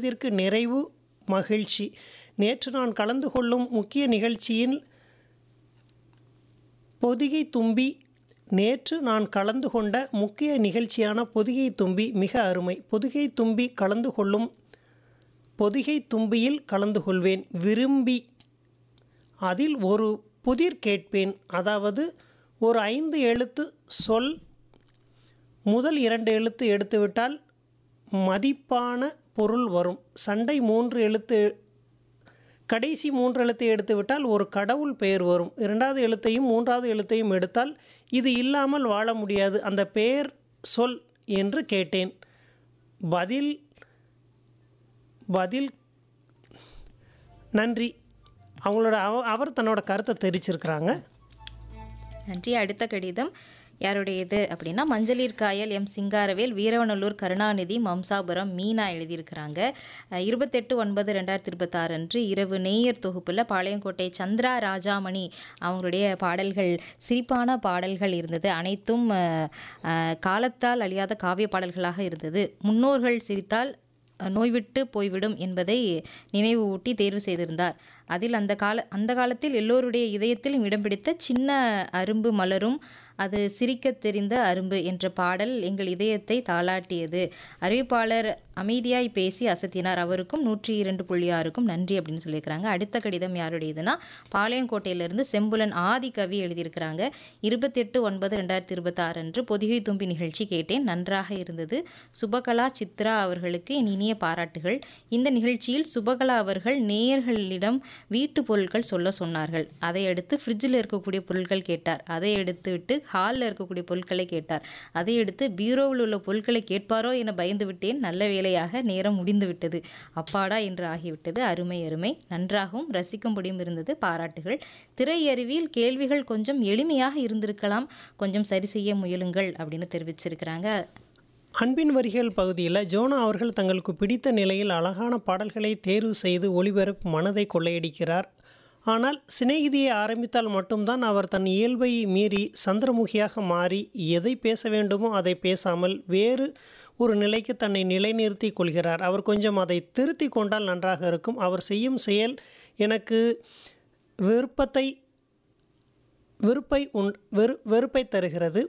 மனதிற்கு நிறைவு மகிழ்ச்சி நேற்று நான் கலந்து கொள்ளும் முக்கிய நிகழ்ச்சியில் பொதிகை தும்பி நேற்று நான் கலந்து கொண்ட முக்கிய நிகழ்ச்சியான பொதிகை தும்பி மிக அருமை பொதிகை தும்பி கலந்து கொள்ளும் பொதிகை தும்பியில் கலந்து கொள்வேன் விரும்பி அதில் ஒரு புதிர் கேட்பேன் அதாவது ஒரு ஐந்து எழுத்து சொல் முதல் இரண்டு எழுத்து எடுத்துவிட்டால் மதிப்பான பொருள் வரும் சண்டை மூன்று எழுத்து கடைசி மூன்று எழுத்தை எடுத்துவிட்டால் ஒரு கடவுள் பெயர் வரும் இரண்டாவது எழுத்தையும் மூன்றாவது எழுத்தையும் எடுத்தால் இது இல்லாமல் வாழ முடியாது அந்த பெயர் சொல் என்று கேட்டேன் பதில் பதில் நன்றி அவங்களோட அவ அவர் தன்னோட கருத்தை தெரிவிச்சிருக்கிறாங்க நன்றி அடுத்த கடிதம் யாருடையது அப்படின்னா மஞ்சளீர் காயல் எம் சிங்காரவேல் வீரவநல்லூர் கருணாநிதி மம்சாபுரம் மீனா எழுதியிருக்கிறாங்க அஹ், இருபத்தெட்டு ஒன்பது ரெண்டாயிரத்தி இருபத்தாறு அன்று இரவு நேயர் தொகுப்பில் பாளையங்கோட்டை சந்திரா ராஜாமணி அவங்களுடைய பாடல்கள் சிரிப்பான பாடல்கள் இருந்தது அனைத்தும் அஹ், அஹ், காலத்தால் அழியாத காவிய பாடல்களாக இருந்தது முன்னோர்கள் சிரித்தால் நோய்விட்டு போய்விடும் என்பதை நினைவு ஊட்டி தேர்வு செய்திருந்தார் அதில் அந்த கால அந்த காலத்தில் எல்லோருடைய இதயத்திலும் இடம் பிடித்த சின்ன அரும்பு மலரும் அது சிரிக்கத் தெரிந்த அரும்பு என்ற பாடல் எங்கள் இதயத்தை தாளாட்டியது அறிவிப்பாளர் அமைதியாய் பேசி அசத்தினார் அவருக்கும் நூற்றி இரண்டு புள்ளி ஆறுக்கும் நன்றி அப்படின்னு சொல்லியிருக்கிறாங்க அடுத்த கடிதம் யாருடையதுன்னா பாளையங்கோட்டையிலிருந்து செம்புலன் ஆதி கவி எழுதியிருக்கிறாங்க இருபத்தெட்டு ஒன்பது ரெண்டாயிரத்தி இருபத்தாறு அன்று பொதிகை தும்பி நிகழ்ச்சி கேட்டேன் நன்றாக இருந்தது சுபகலா சித்ரா அவர்களுக்கு என் இனிய பாராட்டுகள் இந்த நிகழ்ச்சியில் சுபகலா அவர்கள் நேயர்களிடம் வீட்டு பொருட்கள் சொல்ல சொன்னார்கள் அதை அடுத்து ஃப்ரிட்ஜில் இருக்கக்கூடிய பொருட்கள் கேட்டார் அதை எடுத்து விட்டு ஹாலில் இருக்கக்கூடிய பொருட்களை கேட்டார் அதை எடுத்து பீரோவில் உள்ள பொருட்களை கேட்பாரோ என பயந்து விட்டேன் நல்ல வேளையாக நேரம் முடிந்து விட்டது அப்பாடா என்று ஆகிவிட்டது அருமை அருமை நன்றாகவும் ரசிக்கும்படியும் இருந்தது பாராட்டுகள் திரையருவியில் கேள்விகள் கொஞ்சம் எளிமையாக இருந்திருக்கலாம் கொஞ்சம் சரி செய்ய முயலுங்கள் அப்படின்னு தெரிவிச்சிருக்கிறாங்க அன்பின் வரிகள் பகுதியில் ஜோனா அவர்கள் தங்களுக்கு பிடித்த நிலையில் அழகான பாடல்களை தேர்வு செய்து ஒளிபரப்பு மனதை கொள்ளையடிக்கிறார் ஆனால் சிநேகிதியை ஆரம்பித்தால் மட்டும்தான் அவர் தன் இயல்பை மீறி சந்திரமுகியாக மாறி எதை பேச வேண்டுமோ அதை பேசாமல் வேறு ஒரு நிலைக்கு தன்னை நிலைநிறுத்தி கொள்கிறார் அவர் கொஞ்சம் அதை திருத்தி கொண்டால் நன்றாக இருக்கும் அவர் செய்யும் செயல் எனக்கு விருப்பத்தை வெறுப்பை உண் வெறு வெறுப்பை தருகிறது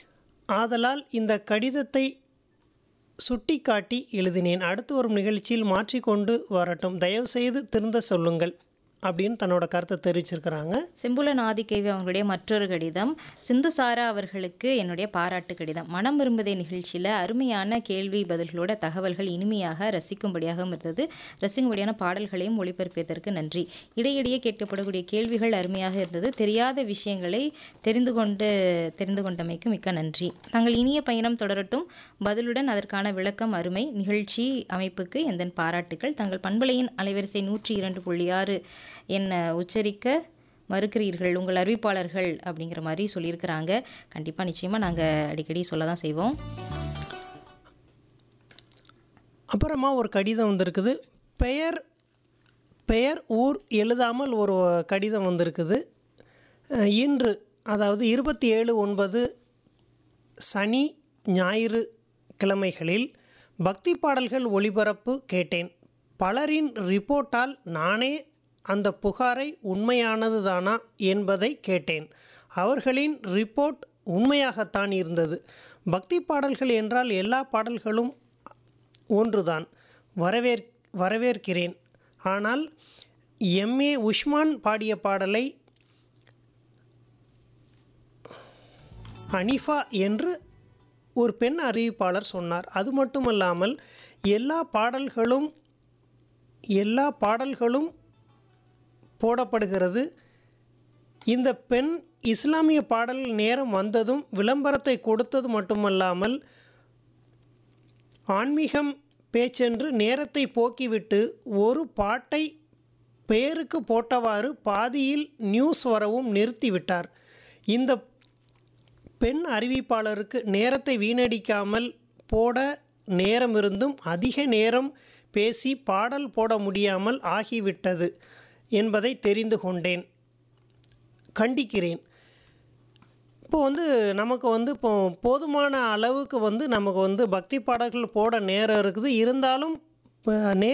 ஆதலால் இந்த கடிதத்தை சுட்டிக்காட்டி எழுதினேன் அடுத்து வரும் நிகழ்ச்சியில் மாற்றிக்கொண்டு வரட்டும் தயவுசெய்து திருந்த சொல்லுங்கள் அப்படின்னு தன்னோட கருத்தை தெரிவிச்சிருக்கிறாங்க செம்புலன் ஆதிக்கேவி அவங்களுடைய மற்றொரு கடிதம் சிந்து சாரா அவர்களுக்கு என்னுடைய பாராட்டு கடிதம் மனம் விரும்புதே நிகழ்ச்சியில் அருமையான கேள்வி பதில்களோட தகவல்கள் இனிமையாக ரசிக்கும்படியாகவும் இருந்தது ரசிக்கும்படியான பாடல்களையும் ஒளிபரப்பியதற்கு நன்றி இடையிடையே கேட்கப்படக்கூடிய கேள்விகள் அருமையாக இருந்தது தெரியாத விஷயங்களை தெரிந்து கொண்டு தெரிந்து கொண்டமைக்கு மிக்க நன்றி தங்கள் இனிய பயணம் தொடரட்டும் பதிலுடன் அதற்கான விளக்கம் அருமை நிகழ்ச்சி அமைப்புக்கு எந்த பாராட்டுகள் தங்கள் பண்பலையின் அலைவரிசை நூற்றி இரண்டு புள்ளி ஆறு என்ன உச்சரிக்க மறுக்கிறீர்கள் உங்கள் அறிவிப்பாளர்கள் அப்படிங்கிற மாதிரி சொல்லியிருக்கிறாங்க கண்டிப்பாக நிச்சயமாக நாங்கள் அடிக்கடி சொல்ல தான் செய்வோம் அப்புறமா ஒரு கடிதம் வந்திருக்குது பெயர் பெயர் ஊர் எழுதாமல் ஒரு கடிதம் வந்திருக்குது அஹ், இன்று அதாவது இருபத்தி ஏழு ஒன்பது சனி ஞாயிறு கிழமைகளில் பக்தி பாடல்கள் ஒளிபரப்பு கேட்டேன் பலரின் ரிப்போர்ட்டால் நானே அந்த புகாரை உண்மையானது தானா என்பதை கேட்டேன் அவர்களின் ரிப்போர்ட் உண்மையாகத்தான் இருந்தது பக்தி பாடல்கள் என்றால் எல்லா பாடல்களும் ஒன்றுதான் வரவேற் வரவேற்கிறேன் ஆனால் எம்ஏ உஸ்மான் பாடிய பாடலை அனிஃபா என்று ஒரு பெண் அறிவிப்பாளர் சொன்னார் அது மட்டுமல்லாமல் எல்லா பாடல்களும் எல்லா பாடல்களும் போடப்படுகிறது இந்த பெண் இஸ்லாமிய பாடல் நேரம் வந்ததும் விளம்பரத்தை கொடுத்தது மட்டுமல்லாமல் ஆன்மீகம் பேச்சென்று நேரத்தை போக்கிவிட்டு ஒரு பாட்டை பெயருக்கு போட்டவாறு பாதியில் நியூஸ் வரவும் நிறுத்திவிட்டார் இந்த பெண் அறிவிப்பாளருக்கு நேரத்தை வீணடிக்காமல் போட நேரம் இருந்தும் அதிக நேரம் பேசி பாடல் போட முடியாமல் ஆகிவிட்டது என்பதை தெரிந்து கொண்டேன் கண்டிக்கிறேன் இப்போ வந்து நமக்கு வந்து இப்போ போதுமான அளவுக்கு வந்து நமக்கு வந்து பக்தி பாடல்கள் போட நேரம் இருக்குது இருந்தாலும் இப்போ நே